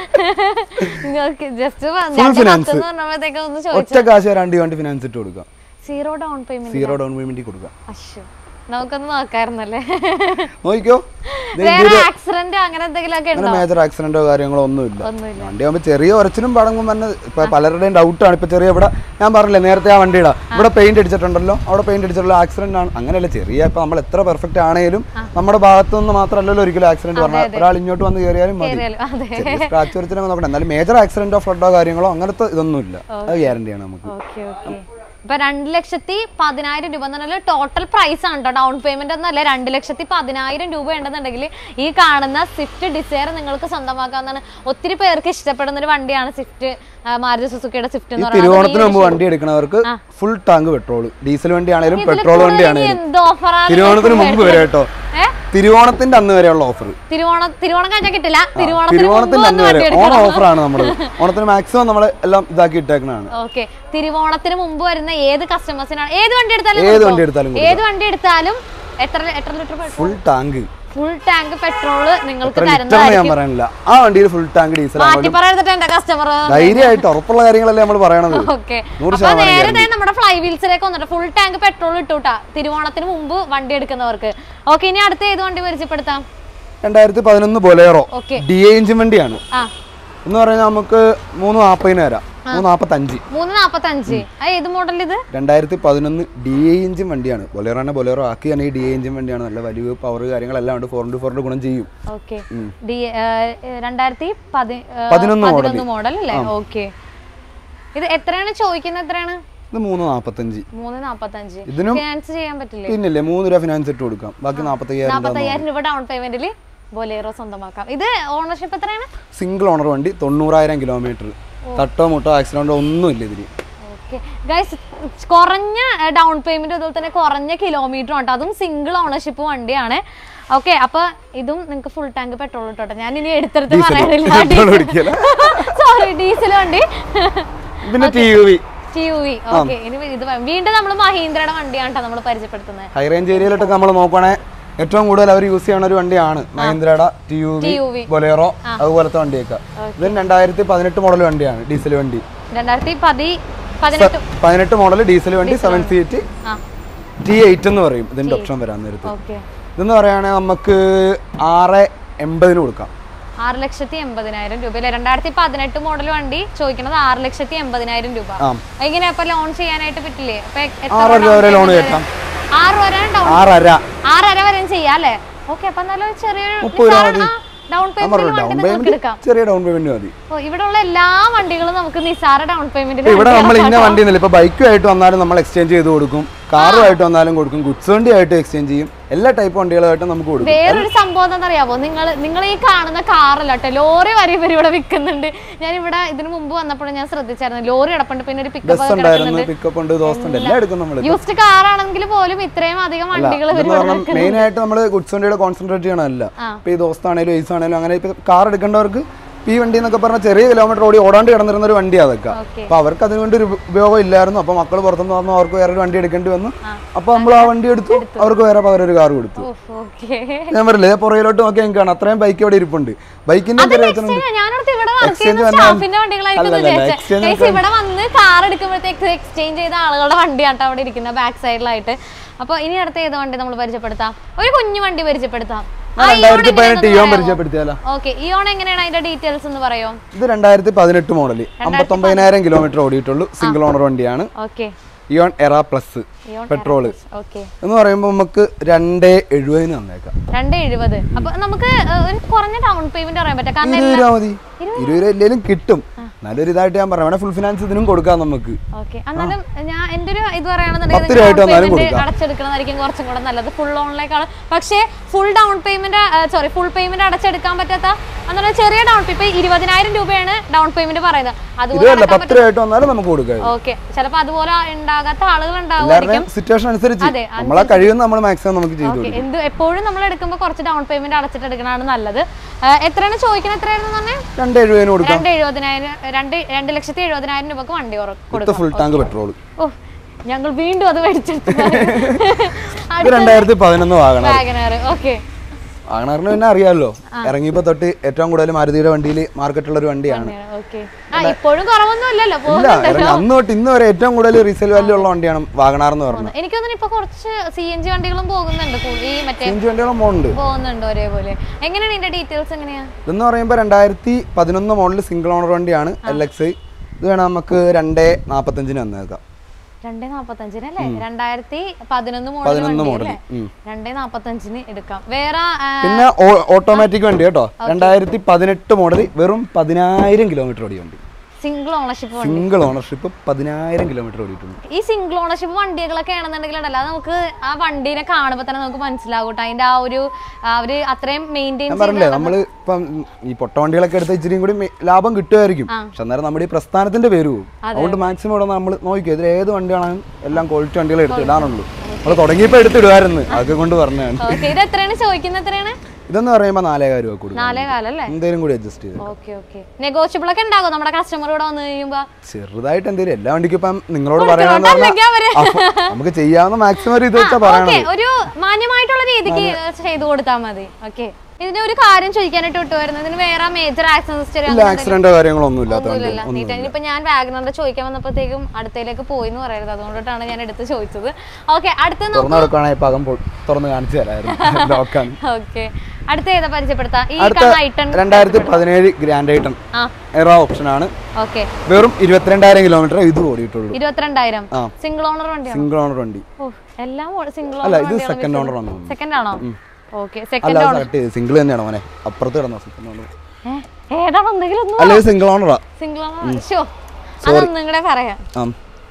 ജസ്റ്റ് finance. പറഞ്ഞപ്പോഴത്തേക്കും ഒന്ന് ചോദിച്ചു ഒറ്റ കാശ് വരാണ്ട് ഈ വണ്ടി ഫിനാൻസ് ഇട്ട് കൊടുക്കാം zero down payment zero down payment കൊടുക്കാം അശ്ശോ നമുക്കൊന്ന് നോക്കായിരുന്നല്ലേ നോക്കിക്കോ ദേ വേറെ ആക്സിഡന്റ് അങ്ങനെ എന്തെങ്കിലുമൊക്കെ അങ്ങനെ ഉണ്ടോ മേജർ ആക്സിഡന്റോ കാര്യങ്ങളോ ഒന്നുമില്ല ഒന്നുമില്ല വണ്ടി ആകുമ്പോൾ ചെറിയ ഉരച്ചിലും പടങ്ങും തന്നെ ഇപ്പൊ പലരുടെയും ഡൗട്ടാണ് ഇപ്പൊ ചെറിയ ഇവിടെ ഞാൻ പറഞ്ഞില്ലേ നേരത്തെ ആ വണ്ടിയുടെ ഇവിടെ പെയിന്റ് അടിച്ചിട്ടുണ്ടല്ലോ അവിടെ പെയിന്റ് അടിച്ചിട്ടുള്ള ആക്സിഡന്റ് ആണ് അങ്ങനെയല്ല ചെറിയ ഇപ്പൊ നമ്മൾ എത്ര പെർഫെക്റ്റ് ആണെങ്കിലും നമ്മുടെ ഭാഗത്തു നിന്ന് മാത്രമല്ലല്ലോ ഒരിക്കലും ആക്സിഡന്റ് പറഞ്ഞാൽ ഒരാൾ ഇങ്ങോട്ട് വന്ന് കയറിയാലും മതി കേറിയാലും അതെ ചെറിയ സ്ക്രാച്ച് വരച്ചിലൊക്കെ നോക്കണം എന്നാലും മേജർ ആക്സിഡന്റോ ഫ്ലഡോ കാര്യങ്ങളോ അങ്ങനത്തെ ഇതൊന്നുമില്ല അത് ഗ്യാരണ്ടിയാണ് നമുക്ക് ഓക്കെ ഓക്കെ ഇപ്പൊ രണ്ട് ലക്ഷത്തി പതിനായിരം രൂപ എന്ന് പറഞ്ഞാൽ ടോട്ടൽ പ്രൈസ് ആണ് കേട്ടോ ഡൗൺ പേയ്മെന്റ് ഒന്നല്ല രണ്ട് ലക്ഷത്തി പതിനായിരം രൂപ ഉണ്ടെന്നുണ്ടെങ്കിൽ ഈ കാണുന്ന സ്വിഫ്റ്റ് ഡിസയർ നിങ്ങൾക്ക് സ്വന്തമാക്കാവുന്നതാണ് ഒത്തിരി പേർക്ക് ഇഷ്ടപ്പെടുന്ന ഒരു വണ്ടിയാണ് സ്വിഫ്റ്റ് മാരുതി സുസുക്കിയുടെ സ്വിഫ്റ്റ് ഈ എന്ന് പറയുന്നത് തിരുവോണത്തിന് മുമ്പ് വണ്ടി എടുക്കുന്നവർക്ക് ഫുൾ ടാങ്ക് പെട്രോൾ ഡീസൽ വണ്ടി ആണെങ്കിലും പെട്രോൾ വണ്ടി ആണെങ്കിലും എന്ത് ഓഫറാണ് തിരുവോണത്തിന് മുമ്പ് വരെ കേട്ടോ ഏ? തിരുവോണത്തിന്റെ അന്ന് വരെയുള്ള ഓഫർ തിരുവോണം തിരുവോണം കഴിഞ്ഞാൽ കിട്ടില്ല തിരുവോണത്തിന് മുമ്പ് തിരുവോണത്തിന്റെ വന്ന് അന്ന് വരെ വണ്ടി ഓൺ എടുക്കണം ഓഫറാണ് നമ്മൾ ഓണത്തിന് മാക്സിമം നമ്മൾ എല്ലാം ഇതാക്കി ഇട്ടേക്കണാണ് ഓക്കെ തിരുവോണത്തിന് മുമ്പ് വരുന്ന ഏത് കസ്റ്റമേഴ്സിനാണ് ഏത് വണ്ടി എടുത്താലും ഏത് കൊടുക്കോ? വണ്ടി എടുത്താലും ഏത് വണ്ടി എടുത്താലും എത്ര എത്ര litre full tank full tank petrol നിങ്ങൾക്ക് ലിറ്റർ ഞാൻ തരുന്നതായിരിക്കും പറയാനില്ല ആ വണ്ടിയിൽ ഫുൾ ടാങ്ക് ഡീസൽ മാറ്റി പറയരുത് എന്റെ കസ്റ്റമർ ധൈര്യമായിട്ട് ഉറപ്പുള്ള കാര്യങ്ങളല്ലേ നമ്മൾ പറയണത് ഓക്കെ നൂറ് അപ്പൊ ശതമാനം നേരെ ദേ നമ്മുടെ ഫ്ലൈ വീൽസിലേക്ക് വന്നിട്ട് ഫുൾ ടാങ്ക് പെട്രോൾ ഇട്ടുട്ടാ തിരുവോണത്തിന് മുമ്പ് വണ്ടി എടുക്കുന്നവർക്ക് ഓക്കെ ഇനി അടുത്ത ഏത് വണ്ടി പരിചയപ്പെടുത്താം രണ്ടായിരത്തി പതിനൊന്ന് Bolero okay D A engine വണ്ടിയാണ് ആ എന്ന് പറഞ്ഞാൽ നമുക്ക് മൂന്ന് നാൽപ്പതിന് വരാം മൂന്ന് നാൽപ്പത്തഞ്ച് മൂന്ന് നാപ്പത്തഞ്ച് ആ ഏത് മോഡൽ ഇത് രണ്ടായിരത്തി പതിനൊന്ന് ഡി എ എഞ്ചിൻ വണ്ടിയാണ് ബൊലേറോനെ ബൊലേറോ ആക്കി തന്നെ ഈ ഡി എ എഞ്ചിൻ വണ്ടിയാണ് നല്ല വലിയ പവർ കാര്യങ്ങളെല്ലാം ഉണ്ട് ഫോർ ഇൻറ്റു ഫോറിൻ്റെ ഗുണം ചെയ്യും ഓക്കെ ഡി രണ്ടായിരത്തി പതി ഏ, പതിനൊന്ന് model. പതിനൊന്ന് മോഡൽ അല്ലേ ഓക്കെ ഇത് എത്രയാണ് ചോദിക്കുന്നത് എത്രയാണ് ഇത് മൂന്ന് നാൽപ്പത്തഞ്ച് മൂന്ന് നാപ്പത്തഞ്ച് ഇതിനും ഫിനാൻസ് ചെയ്യാൻ പറ്റില്ലേ പിന്നില്ലേ മൂന്ന് രൂപ ഫിനാൻസ് ഇട്ട് കൊടുക്കാം ബാക്കി നാൽപ്പത്തയ്യായിരം രൂപ നാപ്പത്തയ്യായിരം രൂപ ഡൗൺ പേയ്മെന്റിൽ ബൊലേറോ സ്വന്തമാക്കാം ഇത് ഓണർഷിപ്പ് എത്രയാണ് സിംഗിൾ ഓണർ വണ്ടി തൊണ്ണൂറായിരം കിലോമീറ്റർ തട്ടോ മുട്ടോ ആക്സിഡന്റോ ഒന്നുമില്ല ഇതിന് ഓക്കെ ഗൈസ് കുറഞ്ഞ ഡൗൺ പേയ്മെന്റ് അതുപോലെ തന്നെ കുറഞ്ഞ കിലോമീറ്റർ ഉണ്ട് അതും സിംഗിൾ ഓണർഷിപ്പ് വണ്ടിയാണ് ഓക്കെ അപ്പൊ ഇതും നിങ്ങൾക്ക് ഫുൾ ടാങ്ക് പെട്രോൾ ഇട്ടോട്ടെ ഞാൻ ഇനി എടുത്തെടുത്ത് Petrol ഒഴിക്കല. പറയണില്ല സോറി ഡീസൽ വണ്ടി പിന്നെ T U V T U V okay ഇനി ഇത് വ- വീണ്ടും നമ്മൾ മഹീന്ദ്രയുടെ വണ്ടിയാണ് കേട്ടോ നമ്മൾ പരിചയപ്പെടുത്തുന്നത് ഹൈ റേഞ്ച് ഏരിയയിലൊക്കെ നമ്മൾ നോക്കുകയാണെ ഏറ്റവും കൂടുതൽ അവർ യൂസ് ചെയ്യുന്ന ഒരു വണ്ടിയാണ് മഹീന്ദ്രയുടെ T U V TUV. Bolero അതുപോലത്തെ വണ്ടിയൊക്കെ ഇതിന് രണ്ടായിരത്തി പതിനെട്ട് മോഡൽ വണ്ടിയാണ് ഡീസൽ വണ്ടി രണ്ടായിരത്തി പതി പതിനെട്ട് പതിനെട്ട് മോഡൽ ഡീസൽ വണ്ടി സെവൻ സീറ്റ് ആ ടി എയ്റ്റ് എന്ന് പറയും ഇതിന്റെ ഓപ്ഷൻ വരാൻ നേരത്ത് ഓക്കെ ഇതെന്ന് പറയുകയാണെങ്കിൽ നമുക്ക് ആറ് എൺപതിന് കൊടുക്കാം ആറ് ലക്ഷത്തി എൺപതിനായിരം രൂപ അല്ലെ രണ്ടായിരത്തി പതിനെട്ട് മോഡൽ വണ്ടി ചോദിക്കുന്നത് ആറ് ലക്ഷത്തി എൺപതിനായിരം രൂപ ആ എങ്ങനെ അപ്പൊ ലോൺ ചെയ്യാനായിട്ട് പറ്റില്ലേ അപ്പൊ എത്ര ആറ് down രൂപ വരെ ലോൺ payment കയറ്റാം ആറ് വരെ ഡൗൺ ആറര ആറര വരെ ചെയ്യാം അല്ലേ ഓക്കെ അപ്പൊ നല്ല ചെറിയൊരു മുപ്പത് രൂപ മതി. ഡൗൺ ഞാൻ പറഞ്ഞു പേയ്മെന്റ് ഡൗൺ വണ്ടി നിങ്ങൾക്ക് എടുക്കാം പേയ്മെന്റ് ചെറിയ ഡൗൺ പേയ്മെന്റ് മതി ഓ ഇവിടെ ഉള്ള എല്ലാ വണ്ടികളും നമുക്ക് നിസാര ഡൗൺ പേയ്മെന്റിൽ ഇപ്പൊ ഇവിടെ നമ്മൾ ഇന്ന വണ്ടി എന്നില്ല ഇപ്പൊ ബൈക്കുമായിട്ട് വന്നാലും നമ്മൾ എക്സ്ചേഞ്ച് ചെയ്ത് കൊടുക്കും കാറുമായിട്ട് വന്നാലും കൊടുക്കും ഗുഡ്സ് വണ്ടി ആയിട്ട് എക്സ്ചേഞ്ച് ചെയ്യും എല്ലാ ടൈപ്പ് വണ്ടികളായിട്ടും നമുക്ക് കൊടുക്കും വേറൊരു സംഭവം എന്താണെന്നറിയാമോ നിങ്ങൾ നിങ്ങൾ ഈ കാണുന്ന കാറല്ല കേട്ടോ ലോറി വരെ ഇവർ ഇവിടെ വിൽക്കുന്നുണ്ട് ഞാൻ ഇവിടെ ഇതിനു മുമ്പ് വന്നപ്പോൾ ഞാൻ ശ്രദ്ധിച്ചായിരുന്നു ലോറി കിടപ്പുണ്ട് പിന്നെ ഒരു പിക്കപ്പ് ബസ് ഉണ്ടായിരുന്നു പിക്കപ്പ് ഉണ്ട് ദോസ്ത് ഉണ്ട് എല്ലാം എടുക്കും നമ്മൾ യൂസ്ഡ് കാറാണെങ്കിൽ പോലും ഇത്രയും അധികം വണ്ടികൾ ഇതെന്ന് പറഞ്ഞാൽ മെയിൻ ആയിട്ട് നമ്മൾ ഗുഡ്സ് വണ്ടിയുടെ കോൺസെൻട്രേറ്റ് ചെയ്യണമല്ല ആ. ഇപ്പൊ ഈ ദോസ്താണേലും ഐസ് ആണേലും അങ്ങനെ ഇപ്പൊ കാർ എടുക്കേണ്ടവർക്ക് ഇപ്പൊ ഈ വണ്ടി എന്നൊക്കെ പറഞ്ഞാൽ ചെറിയ കിലോമീറ്റർ ഓടി ഓടാണ്ട് കിടന്നിരുന്ന ഒരു വണ്ടി അതൊക്കെ ഓക്കെ അപ്പൊ അവർക്ക് അതിനുവേണ്ടി ഒരു ഉപയോഗം ഇല്ലായിരുന്നു അപ്പൊ മക്കൾ പുറത്തുനിന്ന് വന്നു അവർക്ക് വേറെ ഒരു വണ്ടി എടുക്കേണ്ടി വന്നു അപ്പൊ നമ്മൾ ആ വണ്ടി എടുത്തു അവർക്ക് വേറെ പകരം ഒരു കാർ കൊടുത്തു ഓക്കെ ഞാൻ പറയില്ലേ പുറകിലോട്ട് നോക്കി എനിക്ക് കാണാം അത്രയും ബൈക്ക് ഇവിടെ ഇരിപ്പുണ്ട് ബൈക്കിന്റെ ചെറിയ വ്യത്യാസം ഞാനടുത്ത് ഇവിടെ വർക്ക് Exchange ചെയ്യുന്ന വന്നാൽ- സ്റ്റാഫിന്റെ വണ്ടികളായിരിക്കും അല്ലല്ല, വിചാരിച്ചത് exchange Guys, ഇവിടെ വന്ന് കാർ എടുക്കുമ്പോഴത്തേക്ക് എക്സ്ചേഞ്ച് ചെയ്ത ആളുകളുടെ വണ്ടിയാണ് അവിടെ ഇരിക്കുന്ന ബാക്ക് സൈഡിലായിട്ട് അപ്പൊ ഇനി അടുത്ത ഏത് വണ്ടി നമ്മൾ പരിചയപ്പെടുത്താം ഒരു കുഞ്ഞു വണ്ടി പരിചയപ്പെടുത്താം രണ്ടായിരത്തി പതിനെട്ട് ഇയോൺ പരിചയപ്പെടുത്തിയാലോ ഓക്കെ ഇയോൺ എങ്ങനെയാണ് അതിന്റെ ഡീറ്റെയിൽസ് എന്ന് പറയോ ഇത് രണ്ടായിരത്തി പതിനെട്ട് മോഡല് അമ്പത്തൊമ്പതിനായിരം കിലോമീറ്റർ ഓടിയിട്ടുള്ളൂ സിംഗിൾ ഓണർ വണ്ടിയാണ് okay Eon Era plus petrol okay എന്ന് പറയുമ്പോൾ നമുക്ക് രണ്ടേ എഴുപതിന് തന്നേക്കാം രണ്ട് എഴുപത് അപ്പൊ നമുക്ക് ഏഹ്, ഒരു കുറഞ്ഞ ഡൗൺ പേയ്മെന്റ് പറയാൻ പറ്റാം കാരണം ഇരുപത് രൂപ മതി ഇരുപത് രൂപ ഇല്ലെങ്കിലും കിട്ടും നല്ലൊരു ഇതായിട്ട് ഞാൻ പറയാം വേണേ ഫുൾ ഫിനാൻസ് ഇതിനും കൊടുക്കാം നമുക്ക് ഓക്കെ എന്നാലും ഞാൻ എന്റെ ഒരു ഇത് പത്ത് പറയുകയാണെന്നുണ്ടെങ്കിൽ രൂപയായിട്ട് വന്നാലും പേയ്മെന്റ് കൊടുക്കാം. അടച്ചെടുക്കണതായിരിക്കും കുറച്ചും കൂടെ നല്ലത് ഫുൾ ഓൺലൈനേക്കാൾ പക്ഷേ full down payment sorry full payment അടച്ചെടുക്കാൻ പറ്റാത്ത എന്നുള്ള ചെറിയ ഡൗൺ ഇപ്പൊ ഇരുപതിനായിരം രൂപയാണ് ഡൗൺ പേയ്മെന്റ് പറയുന്നത് അതുപോലെ ഇരുപതല്ല പത്ത് രൂപയായിട്ട് വന്നാലും നമുക്ക് കൊടുക്കാം ഓക്കെ ചിലപ്പോ അതുപോലെ ഉണ്ടാകാത്ത ആളുകൾ ഉണ്ടാവുമായിരിക്കും എല്ലാവരുടെയും സിറ്റുവേഷൻ അനുസരിച്ച് അതെ, നമ്മളെ കഴിയുന്ന നമ്മൾ മാക്സിമം നമുക്ക് ചെയ്തു ഓക്കെ കൊടുക്കും എന്ത് എപ്പോഴും നമ്മൾ എടുക്കുമ്പോൾ കുറച്ച് ഡൗൺ പേയ്മെന്റ് അടച്ചിട്ട് എടുക്കണതാണ് നല്ലത് ആ, എത്രയാണ് ചോദിക്കുന്നത് എത്രയായിരുന്നു തന്നെ രണ്ട് എഴുപതിന് കൊടുക്കാം രണ്ട് എഴുപതിനായിരം രണ്ട് രണ്ട് ലക്ഷത്തി എഴുപതിനായിരം രൂപക്ക് വണ്ടി ഉറ- ഇത് കൊടുക്കും ഫുൾ ടാങ്ക് പെട്രോൾ ഓ ഞങ്ങൾ വീണ്ടും അത് മേടിച്ചെടുത്തു ഇത് രണ്ടായിരത്തി പതിനൊന്ന് വാഗണർ വാഗനർ ഓക്കെ വാഗണറിന് പിന്നെ അറിയാമല്ലോ ഇറങ്ങിയപ്പോ തൊട്ട് ഏറ്റവും കൂടുതൽ മാരുതിയുടെ വണ്ടിയിൽ മാർക്കറ്റുള്ള ഒരു വണ്ടിയാണ് ഓക്കെ ആ ഇപ്പോഴും കുറവൊന്നും ഇല്ലല്ലോ ഇല്ല പോകുന്നുണ്ട് ഇറങ്ങി അന്ന് തൊട്ട് ഇന്ന് വരെ ഏറ്റവും കൂടുതൽ റീസെയിൽ വാല്യൂ ഉള്ള വണ്ടിയാണ് വാഗണാർ എന്ന് പറഞ്ഞത് എനിക്ക് തോന്നുന്നു ഇപ്പൊ കുറച്ച് സി എൻ ജി വണ്ടികളും പോകുന്നുണ്ട് കൂ- ഈ മറ്റേ അഞ്ച് വണ്ടികളും പോകുന്നുണ്ട് പോകുന്നുണ്ട് ഒരേപോലെ എങ്ങനെയാണ് ഇതിന്റെ ഡീറ്റെയിൽസ് എങ്ങനെയാ ഇതെന്ന് പറയുമ്പോൾ രണ്ടായിരത്തി പതിനൊന്ന് മോഡൽ സിംഗിൾ ഓണർ വണ്ടിയാണ് എൽ എക്സ് ഇത് വേണം നമുക്ക് രണ്ടേ നാൽപ്പത്തഞ്ചിന് വന്നേക്കാം രണ്ടേ നാപ്പത്തഞ്ചിന് അല്ലേ രണ്ടായിരത്തി പതിനൊന്ന് മോഡൽ പതിനൊന്ന് വണ്ടി മോഡൽ അല്ലേ രണ്ടേ നാപ്പത്തഞ്ചിന് എടുക്കാം വേറെ ആ, പിന്നെ ഓട്ടോമാറ്റിക് വണ്ടി കേട്ടോ രണ്ടായിരത്തി പതിനെട്ട് മോഡൽ വെറും പതിനായിരം കിലോമീറ്റർ ഓടിയ വണ്ടി സിംഗിൾ ഓണർഷിപ്പ് വണ്ടി സിംഗിൾ ഓണർഷിപ്പ് പതിനായിരം കിലോമീറ്റർ ഓടിയിട്ടുണ്ട് ഈ സിംഗിൾ ഓണർഷിപ്പ് വണ്ടികളൊക്കെ ആണെന്നുണ്ടെങ്കിൽ ഉണ്ടല്ലോ അത് നമുക്ക് ആ വണ്ടീനെ കാണുമ്പോൾ തന്നെ നമുക്ക് മനസ്സിലാവും കേട്ടോ അതിന്റെ ആ ഒരു ആ, അവര് അത്രയും മെയിൻറ്റെയിൻ ഞാൻ പറഞ്ഞില്ലേ നമ്മള് ഇപ്പം ഈ പൊട്ട വണ്ടികളൊക്കെ എടുത്ത ഇച്ചിരിയും കൂടി മെ- ലാഭം കിട്ടുമായിരിക്കും പക്ഷെ അന്നേരം നമ്മുടെ ഈ പ്രസ്ഥാനത്തിന്റെ പേര് പോകും അതുകൊണ്ട് മാക്സിമം ഇവിടെ നമ്മൾ നോക്കിയോ ഇതിൽ ഏത് വണ്ടിയാണെങ്കിലും എല്ലാം ക്വാളിറ്റി വണ്ടികൾ എടുത്ത് ഇടാനുള്ളൂ നമ്മൾ തുടങ്ങിയപ്പോൾ എടുത്തിടുമായിരുന്നു അതൊക്കെ കൊണ്ട് പറഞ്ഞതാണ് ഓക്കെ ഇത് എത്രയാണ് ചോദിക്കുന്നത് എത്രയാണ് ഇതെന്ന് പറയുമ്പോൾ നാലേകായിരം രൂപ കൊടുക്കും നാലേ കാലല്ലേ എന്തേലും കൂടി അഡ്ജസ്റ്റ് ചെയ്ത് ഓക്കെ ഓക്കെ നെഗോഷ്യബിൾ ഒക്കെ ഉണ്ടാകും നമ്മുടെ കസ്റ്റമർ ഇവിടെ വന്നു കഴിയുമ്പോ ചെറുതായിട്ട് എന്തേലും എല്ലാ വണ്ടിക്കും ഇപ്പം നിങ്ങളോട് പറയാന്ന് അല്ലെങ്കിൽ അവര് പറഞ്ഞാൽ നമുക്ക് ചെയ്യാവുന്ന മാക്സിമം ഒരു ഇത് വെച്ചാൽ പറയണത് ഓക്കെ ഒരു മാന്യമായിട്ടുള്ള രീതിക്ക് ചെയ്തു കൊടുത്താൽ മതി ഓക്കെ ഇതിന് ഒരു കാര്യം ചോദിക്കാനായിട്ട് വിട്ടുവരുന്നത് ഇതിന് വേറെ മേജർ ആക്സിഡന്റ് ഇല്ല ആക്സിഡന്റോ കാര്യങ്ങളോ ഇല്ലാത്ത വണ്ടി ഒന്നുമില്ല നീറ്റ് ഇനിയിപ്പോ ഞാൻ വാഗനറിന്റെ ചോദിക്കാൻ വന്നപ്പോഴത്തേക്കും അടുത്തേക്ക് പോയി എന്ന് പറയരുത് അതുകൊണ്ടിട്ടാണ് ഞാൻ എടുത്ത് ചോദിച്ചത് ഓക്കെ അടുത്ത തുറന്നു കൊടുക്കുകയാണെങ്കിൽ പകം പൊ- തുറന്ന് കാണിച്ചു തരായിരുന്നു ലോക്കാണ് ഓക്കെ അടുത്ത ഏതാ പരിചയപ്പെടുത്താം ഈ അടുത്ത കാണുന്ന ഐട്ടൺ രണ്ടായിരത്തി പതിനേഴ് ഗ്രാൻഡ് ഐട്ടൺ ആ എറ ഓപ്ഷനാണ് ഓക്കെ വെറും ഇരുപത്തിരണ്ടായിരം കിലോമീറ്റർ ഇത് ഓടിയിട്ടുള്ളൂ ഇരുപത്തിരണ്ടായിരം ആ. സിംഗിൾ ഓണർ വണ്ടിയാണ് സിംഗിൾ ഓണർ വണ്ടി ഓ എല്ലാം സിംഗിൾ അല്ല ഓണർ ഇത് സെക്കൻഡ് ഓണർ ആണ് സെക്കൻഡ് ആണോ ഓക്കെ അല്ല സെക്കൻഡ് ഓണർ കറക്റ്റ് സിംഗിൾ തന്നെയാണ് മോനെ അപ്പുറത്ത് കിടന്ന സെക്കൻഡ് ഓണർ ഏതാണ് എന്തെങ്കിലും ഒന്നും അല്ല ഇത് സിംഗിൾ ഓണറാ സിംഗിൾ ഓണർ ഷോ അതൊന്നും കൂടെ പറയാം ആ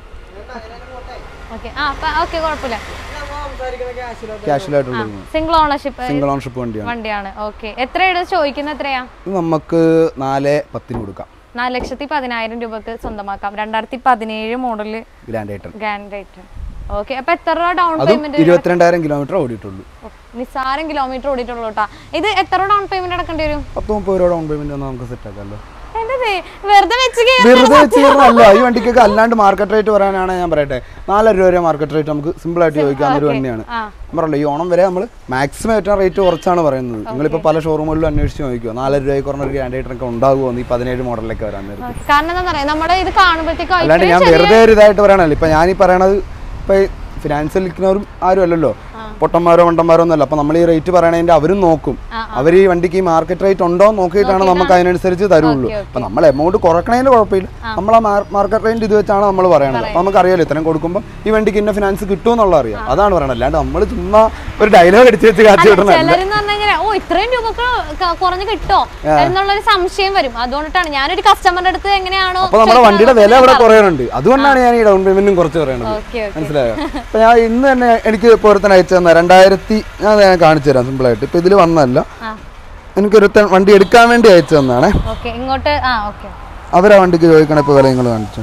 ഓക്കെ ആ ഓക്കെ കുഴപ്പമില്ല ക്യാഷ്വലായിട്ടുള്ള സിംഗിൾ ഓണർഷിപ്പ് സിംഗിൾ ഓണർഷിപ്പ് വണ്ടിയാണ് വണ്ടിയാണ് ഓക്കെ എത്രയാണ് ചോദിക്കുന്നത് എത്രയാ ഇത് നമുക്ക് നാല് പത്തിന് കൊടുക്കാം നാല് ലക്ഷത്തി പതിനായിരം രൂപക്ക് സ്വന്തമാക്കാം രണ്ടായിരത്തി പതിനേഴ് മോഡല് ഗ്രാൻഡ് ഐട്ടൺ ഗ്രാൻഡ് ആയിട്ട് ഓക്കെ അപ്പൊ എത്ര രൂപ ഡൗൺ അതും പേയ്മെന്റ് ഇരുപത്തിരണ്ടായിരം കിലോമീറ്റർ ഓടിയിട്ടുള്ളൂ നിസ്സാരം കിലോമീറ്റർ ഓടിയിട്ടുള്ളൂ കേട്ടാ ഇത് എത്ര ഡൗൺ പേയ്മെന്റ് അടക്കേണ്ടി വരും പത്ത് മുപ്പത് രൂപ ഡൗൺ പേയ്മെന്റ് വന്നാൽ നമുക്ക് സെറ്റ് ആക്കാമല്ലോ എന്റെ ദേ- വെറുതെ വെച്ച് കേ- വെറുതെ വെച്ച് അല്ല ഈ വണ്ടിക്കൊക്കെ അല്ലാണ്ട് മാർക്കറ്റ് റേറ്റ് പറയാനാണ് ഞാൻ പറയട്ടെ നാലര രൂപ വരെ മാർക്കറ്റ് റേറ്റ് നമുക്ക് സിമ്പിൾ ആയിട്ട് ചോദിക്കാവുന്ന ഒരു വണ്ടിയാണ് ആ ഞാൻ പറഞ്ഞല്ലോ ഈ ഓണം വരെ നമ്മൾ മാക്സിമം ഏറ്റവും റേറ്റ് കുറച്ചാണ് പറയുന്നത് നിങ്ങളിപ്പോൾ പല ഷോറൂമുകളിലും അന്വേഷിച്ച് നോക്കിയോ നാലര രൂപ കുറഞ്ഞ ഒരു ഗ്രാൻഡ് ഒക്കെ ഉണ്ടാകുമോ ഈ പതിനേഴ് മോഡലിലേക്ക് വരാൻ നേരം ഓക്കേ. കാരണം എന്താ പറയാ നമ്മുടെ ഇത് കാണുമ്പോഴത്തേക്കും അല്ലാണ്ട് ഞാൻ വെറുതെ ഒരു ഇതായിട്ട് പറയണല്ലോ ഇപ്പൊ ഞാൻ ഈ പറയണത് ഇപ്പൊ ഫിനാൻസിൽ നിൽക്കുന്നവരും ആരും അല്ലല്ലോ പൊട്ടന്മാരോ മണ്ടന്മാരോ ഒന്നല്ല അപ്പൊ നമ്മൾ ഈ റേറ്റ് പറയണതിന്റെ അവരും നോക്കും അവർ ഈ വണ്ടിക്ക് ഈ മാർക്കറ്റ് റേറ്റ് ഉണ്ടോ നോക്കിയിട്ടാണ് നമുക്ക് അതിനനുസരിച്ച് തരുള്ളൂ അപ്പൊ നമ്മൾ എമൗണ്ട് കുറക്കണതിന് കുഴപ്പമില്ല നമ്മൾ ആ മാർക്കറ്റ് റേറ്റ് ഇത് വെച്ചാണ് നമ്മൾ പറയണത് അപ്പൊ നമുക്ക് അറിയാലോ ഇത്രയും കൊടുക്കുമ്പോൾ ഈ വണ്ടിക്ക് ഇന്ന ഫിനാൻസ് കിട്ടും എന്നുള്ള അറിയാം അതാണ് പറയണത് അല്ലാണ്ട് നമ്മൾ ചുമ്മാ ഒരു ഡയലോഗ് അടിച്ച് വെച്ച് കാച്ചു വിടണല്ല ചിലരെന്ന് പറഞ്ഞു കഴിഞ്ഞാൽ ഓ ഇത്രയും രൂപക്ക് ക- കുറഞ്ഞ് കിട്ടോ എന്നുള്ളൊരു സംശയം വരും അതുകൊണ്ടിട്ടാണ് ഞാനൊരു കസ്റ്റമറിന്റെ അടുത്ത് എങ്ങനെയാണോ അപ്പൊ നമ്മുടെ വണ്ടിയുടെ വില അവിടെ കുറയാനുണ്ട് അതുകൊണ്ടാണ് ഞാൻ ഈ ഡൗൺ പേയ്മെന്റും കുറച്ച് പറയണത് ഓക്കെ മനസ്സിലായോ അപ്പൊ ഞാൻ ഇന്ന് തന്നെ എനിക്ക് ഇപ്പോൾ ഒരുത്തൻ അയച്ചു തന്ന രണ്ടായിരത്തി ഞാൻ അത് ഞാൻ കാണിച്ചു തരാം സിമ്പിൾ ആയിട്ട് ഇപ്പൊ ഇതിൽ വന്നല്ല ആ എനിക്ക് ഒരുത്തൻ വണ്ടി എടുക്കാൻ വേണ്ടി അയച്ചു തന്നാണേ ഓക്കെ ഇങ്ങോട്ട് ആ ഓക്കെ അവരാ വണ്ടിക്ക് ചോദിക്കണ ഇപ്പൊ വില നിങ്ങൾ കാണിച്ചു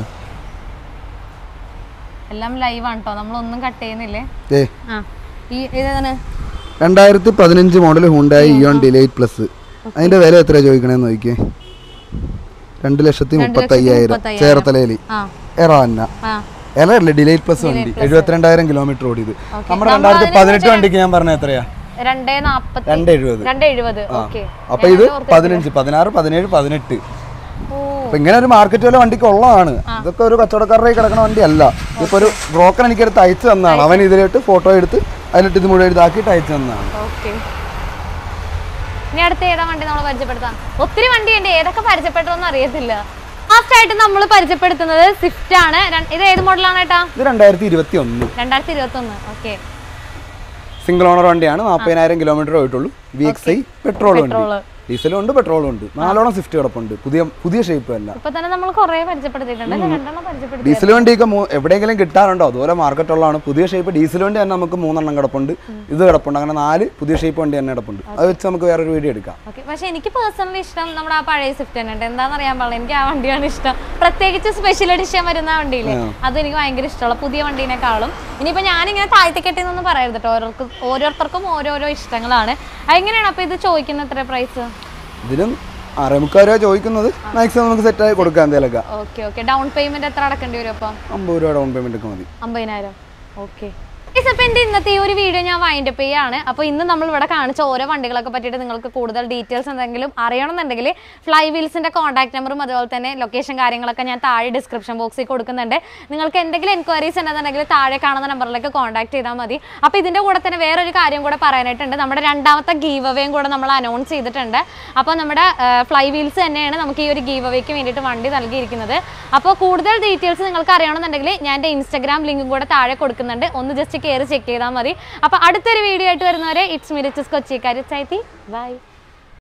എല്ലാം ലൈവ് ആണ് കേട്ടോ നമ്മളൊന്നും കട്ട് ചെയ്യുന്നില്ലേ ഏ ആ ഈ ഇതാണ് രണ്ടായിരത്തി പതിനഞ്ച് model Hyundai Eon delight plus അതിന്റെ വില എത്ര ചോദിക്കണേന്ന് നോക്കിയേ രണ്ട് ലക്ഷത്തി മുപ്പത്തി അയ്യായിരം ചേർത്തലയിൽ ആ എറ തന്നെ ആ എറല്ലേ ഡിലൈറ്റ് പ്ലസ് വണ്ടി എഴുപത്തിരണ്ടായിരം കിലോമീറ്റർ ഓടിയത് നമ്മുടെ രണ്ടായിരത്തി പതിനെട്ട് വണ്ടിക്ക് ഞാൻ പറഞ്ഞ എത്രയാ രണ്ടേ നാപ്പത്തി രണ്ട് എഴുപത് രണ്ടേ എഴുപത് ഓക്കെ അപ്പൊ ഇത് പതിനഞ്ച് പതിനാറ് പതിനേഴ് പതിനെട്ട് ഓ അപ്പൊ ഇങ്ങനെ ഒരു മാർക്കറ്റ് വില വണ്ടിക്ക് ഉള്ളതാണ് ഇതൊക്കെ ഒരു കച്ചവടക്കാരുടെ കയ്യിൽ കിടക്കുന്ന വണ്ടിയല്ല ഇതിപ്പോ ഒരു ബ്രോക്കർ എനിക്ക് എടുത്ത് അയച്ചു തന്നതാണ് അവൻ ഇതിലിട്ട് ഫോട്ടോ എടുത്ത് അതിലിട്ട് ഇത് മുഴുവൻ ഇതാക്കിയിട്ട് അയച്ചു തന്നതാണ് ഓക്കെ ഇനി അടുത്ത ഏതാ വണ്ടി നമ്മൾ പരിചയപ്പെടുത്താം ഒത്തിരി വണ്ടിയുണ്ട് ഏതൊക്കെ പരിചയപ്പെട്ടോന്ന് അറിയത്തില്ല ഫസ്റ്റ് ആയിട്ട് നമ്മൾ പരിചയപ്പെടുത്തുന്നത് സ്വിഫ്റ്റ് ആണ് ര- ഇത് ഏത് മോഡലാണ് ഏട്ടാ ഇത് രണ്ടായിരത്തി ഇരുപത്തി ഒന്ന് രണ്ടായിരത്തി ഇരുപത്തി ഒന്ന് ഓക്കെ സിംഗിൾ ഓണർ വണ്ടിയാണ് നാൽപ്പതിനായിരം കിലോമീറ്റർ ആയിട്ടുള്ളൂ വി എക്സ് ഐ പെട്രോൾ വണ്ടി Petrol. ഡീസലും ഉണ്ട് പെട്രോളും ഉണ്ട് നാലോളം സ്വിഫ്റ്റ് കിടപ്പുണ്ട് പുതിയ പുതിയ ഷേപ്പ് അല്ല ഇപ്പൊ തന്നെ നമ്മൾ കുറെ പരിചയപ്പെടുത്തിയിട്ടുണ്ട് അല്ലേ? രണ്ടെണ്ണം പരിചയപ്പെടുത്തി ഡീസൽ വണ്ടിയൊക്കെ മൂ- എവിടെയെങ്കിലും കിട്ടാറുണ്ടോ അതുപോലെ മാർക്കറ്റ് ഉള്ളതാണ് പുതിയ ഷേപ്പ് ഡീസൽ വണ്ടി തന്നെ നമുക്ക് മൂന്നെണ്ണം കിടപ്പുണ്ട് ഇത് കിടപ്പുണ്ട് അങ്ങനെ നാല് പുതിയ ഷേപ്പ് വണ്ടി തന്നെ കിടപ്പുണ്ട് അത് വെച്ച് നമുക്ക് വേറൊരു വീഡിയോ എടുക്കാം ഓക്കെ പക്ഷെ എനിക്ക് പേഴ്സണലി ഇഷ്ടം നമ്മുടെ ആ പഴയ സ്വിഫ്റ്റ് തന്നെ ഉണ്ട് എന്താണെന്ന് അറിയാൻ പാടില്ല എനിക്ക് ആ വണ്ടിയാണ് ഇഷ്ടം പ്രത്യേകിച്ച് സ്പെഷ്യൽ എഡിഷൻ വരുന്ന ആ വണ്ടിയില്ലേ അത് എനിക്ക് ഭയങ്കര ഇഷ്ടമുള്ള പുതിയ വണ്ടീനെക്കാളും ഇനിയിപ്പോ ഞാനിങ്ങനെ താഴ്ത്തിക്കെട്ടിന്നൊന്നും പറയരുത് കേട്ടോ ഓരോർക്കും ഓരോരുത്തർക്കും ഓരോരോ ഇഷ്ടങ്ങളാണ് എങ്ങനെയാണ് അപ്പൊ ഇത് ചോദിക്കുന്ന എത്ര പ്രൈസ് ഇതിലും അറുപത് രൂപ ചോദിക്കുന്നത് മാക്സിമം നമുക്ക് സെറ്റായി കൊടുക്കാം എന്തെങ്കിലുമൊക്കെ ഓക്കെ ഓക്കെ ഡൗൺ പേയ്മെന്റ് എത്ര അടക്കേണ്ടി വരും അപ്പം അമ്പത് രൂപ ഡൗൺ പേയ്മെന്റ് ഒക്കെ മതി അമ്പതിനായിരം ഓക്കെ അപ്പോൾ എൻ്റെ ഇന്നത്തെ ഈ ഒരു വീഡിയോ ഞാൻ വൈൻഡ് അപ്പ് ചെയ്യാണ് അപ്പോൾ ഇന്ന് നമ്മൾ ഇവിടെ കാണിച്ച ഓരോ വണ്ടികളൊക്കെ പറ്റിയിട്ട് നിങ്ങൾക്ക് കൂടുതൽ ഡീറ്റെയിൽസ് എന്തെങ്കിലും അറിയണമെന്നുണ്ടെങ്കിൽ ഫ്ലൈ വീൽസിൻ്റെ കോൺടാക്ട് നമ്പറും അതുപോലെ തന്നെ ലൊക്കേഷൻ കാര്യങ്ങളൊക്കെ ഞാൻ താഴെ ഡിസ്ക്രിപ്ഷൻ ബോക്സിൽ കൊടുക്കുന്നുണ്ട് നിങ്ങൾക്ക് എന്തെങ്കിലും എൻക്വയറീസ് ഉണ്ടെന്നുണ്ടെങ്കിൽ താഴെ കാണുന്ന നമ്പറിലേക്ക് കോൺടാക്ട് ചെയ്താൽ മതി അപ്പോൾ ഇതിൻ്റെ കൂടെ തന്നെ വേറൊരു കാര്യം കൂടെ പറയാനായിട്ടുണ്ട് നമ്മുടെ രണ്ടാമത്തെ ഗീവ് അവേയും കൂടെ നമ്മൾ അനൗൺസ് ചെയ്തിട്ടുണ്ട് അപ്പോൾ നമ്മുടെ ഫ്ലൈ വീൽസ് തന്നെയാണ് നമുക്ക് ഈ ഒരു ഗീവ് അവേക്ക് വേണ്ടിയിട്ട് വണ്ടി നൽകിയിരിക്കുന്നത് അപ്പോൾ കൂടുതൽ ഡീറ്റെയിൽസ് നിങ്ങൾക്ക് അറിയണമെന്നുണ്ടെങ്കിൽ ഞാൻ എൻ്റെ ഇൻസ്റ്റാഗ്രാം ലിങ്കും കൂടെ താഴെ കൊടുക്കുന്നുണ്ട് ഒന്ന് ജസ്റ്റ് കയറി ചെക്ക് ചെയ്താൽ മതി അപ്പോൾ അടുത്തൊരു വീഡിയോ ആയിട്ട് വരുന്നവരെ ഇറ്റ്സ് മിരിച്ചസ് കൊച്ചിക്കാരി ചൈത്തി ബൈ